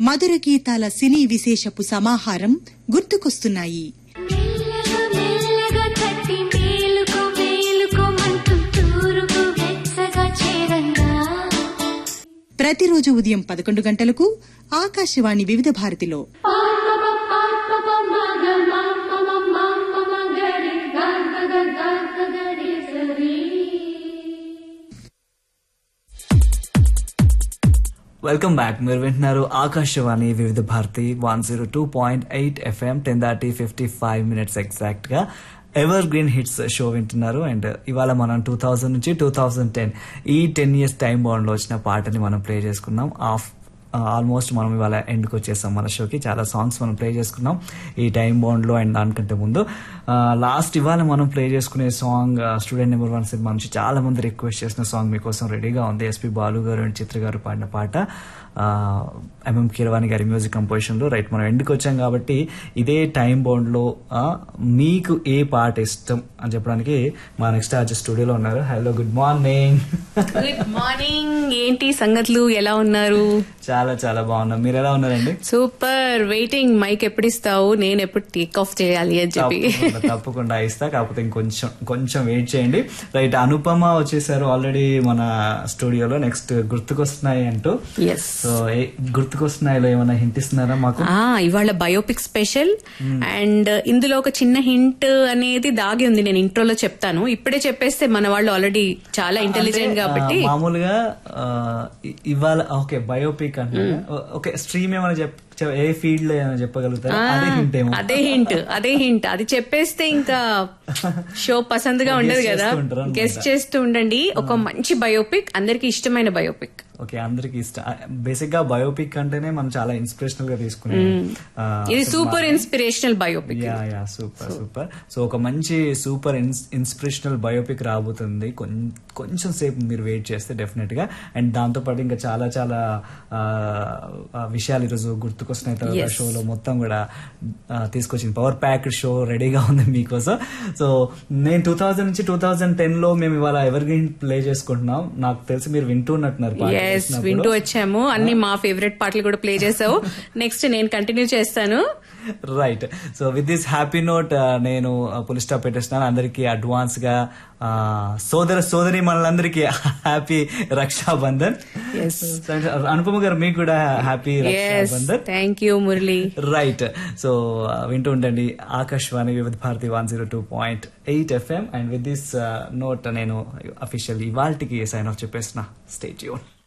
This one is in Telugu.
మధుర గీతాల సినీ విశేషపు సమాహారం గుర్తుకొస్తున్నాయి మెల్లగా మెల్లగా తట్టి మేలుకో మేలుకోమంటూ తూరుకు వెచ్చగా చేరంగా ప్రతిరోజు ఉదయం పదకొండు గంటలకు ఆకాశవాణి వివిధ భారతిలో వెల్కమ్ బ్యాక్ మీరు వింటున్నారు Akashvani Vividh Bharati one zero two point eight FM ten దాటి ఫిఫ్టీ ఫైవ్ మినిట్స్ ఎగ్జాక్ట్ గా ఎవర్ గ్రీన్ హిట్స్ షో వింటున్నారు అండ్ ఇవాళ మనం టూ థౌజండ్ నుంచి టూ థౌజండ్ టెన్ ఈ టెన్ ఇయర్స్ టైం బౌండ్ లో వచ్చిన పాటని మనం ప్లే చేసుకున్నాం ఆఫ్ ఆల్మోస్ట్ మనం ఇవాళ ఎండ్కి వచ్చేసాం మన షోకి చాలా సాంగ్స్ మనం ప్లే చేసుకున్నాం ఈ టైం బౌండ్ లో అండ్ దానికంటే ముందు లాస్ట్ ఇవాళ మనం ప్లే చేసుకునే song student number one cinema నుంచి చాలా మంది రిక్వెస్ట్ చేసిన సాంగ్ మీకోసం రెడీగా ఉంది ఎస్పి బాలు గారు అండ్ చిత్ర గారు పాడిన పాట ఎంఎం కీరవాణి గారి మ్యూజిక్ కంపోజిషన్ లో రైట్ మనం ఎండ్కి వచ్చాం కాబట్టి ఇదే టైం బౌండ్ లో ఆ, మీకు ఏ పాట ఇష్టం అని చెప్పడానికి మా నెక్స్ట్ ఆర్జెస్ స్టూడియోలో ఉన్నారు hello good morning good morning ఏంటి సంగతులు ఎలా ఉన్నారు చాలా చాలా బాగున్నాం మీరు ఎలా ఉన్నారండి సూపర్ వెయిటింగ్ మైక్ ఎప్పుడు ఇస్తావు నేను ఎప్పుడు టేక్ ఆఫ్ చేయాలి అని చెప్పి తప్పకుండా తప్పకుండా ఇస్తా కాకపోతే ఇంకొంచెం కొంచెం వెయిట్ చేయండి రైట్ అనుపమ వచ్చేసారు ఆల్రెడీ మన స్టూడియోలో నెక్స్ట్ గుర్తుకొస్తున్నాయి అంటూ ఎస్ సో ఏ- గుర్తుకొస్తున్నాయిలో ఏమైనా హింట్ ఇస్తున్నారా మాకు ఆ ఇవాళ బయోపిక్ స్పెషల్ అండ్ ఇందులో ఒక చిన్న హింట్ అనేది దాగి ఉంది నేను ఇంట్రోలో చెప్తాను ఇప్పుడే చెప్పేస్తే మన వాళ్ళు ఆల్రెడీ చాలా ఇంటెలిజెంట్ అంటే, కాబట్టి ఆ, మామూలుగా ఆ, ఇ- ఇవాళ ఓకే బయోపిక్ అంటే ఓకే స్ట్రీమ్ ఏమైనా చెప్ చెప్- ఏ ఫీల్డ్ లో ఏమైనా చెప్పగలుగుతారా ఆ, అదే హింట్ ఏమో అదే హింట్ అదే హింట్ అది చెప్పేస్తే ఇంకా షో పసందుగా ఉండదు Guess కదా చేస్తూ ఉంటారు అన్నమాట. గెస్ట్ చేస్తూ ఉండండి ఒక మంచి బయోపిక్ అందరికి ఇష్టమైన బయోపిక్ ఓకే అందరికి ఇష్టం బేసిక్ గా బయోపిక్ అంటేనే మనం చాలా ఇన్స్పిరేషనల్ గా తీసుకున్నాం ఆ, ఇది cinema. Super inspirational biopic yeah yeah super super so ఒక మంచి సూపర్ ఇన్స్పిరేషనల్ బయోపిక్ రాబోతుంది కొం- కొంచెం సేపు మీరు వెయిట్ చేస్తే డెఫినెట్ గా అండ్ దాంతో పాటు ఇంకా చాలా చాలా ఆ, ఆ విషయాలు ఈరోజు గుర్తుకొస్తున్నాయి తర్వాత Yes. షోలో మొత్తం కూడా ఆ, తీసుకొచ్చింది పవర్ ప్యాక్డ్ షో రెడీగా ఉంది మీకోసం సో నేను టూ థౌజండ్ నుంచి టూ థౌజండ్ టెన్ లో మేము ఇవాళ ఎవర్ గ్రీన్ ప్లే చేసుకుంటున్నాం నాకు తెలిసి మీరు వింటున్నట్టున్నారు పాట ఎస్ చేసినప్పుడు. వింటూ వచ్చాము అన్ని మా ఫేవరెట్ పాటలు కూడా ప్లే చేసావు నెక్స్ట్ నేను కంటిన్యూ చేస్తాను right so with this happy note నేను పులి స్టాప్ పెట్టేస్తున్నాను అందరికి అడ్వాన్స్ గా ఆ, సోదర సోదరి మనందరికి హ్యాపీ రక్షాబంధన్ Yes. అనుపమ గారు మీకు కూడా హ్యాపీ ఎస్ Rakshabandhan thank you Murali right so వింటూ ఉండండి Akashvani Vividh Bharati one zero two point eight FM and with this note నేను అఫీషియల్ ఇవాల్టికి సైన్ ఆఫ్ చెప్పేసిన స్టేట్ యూన్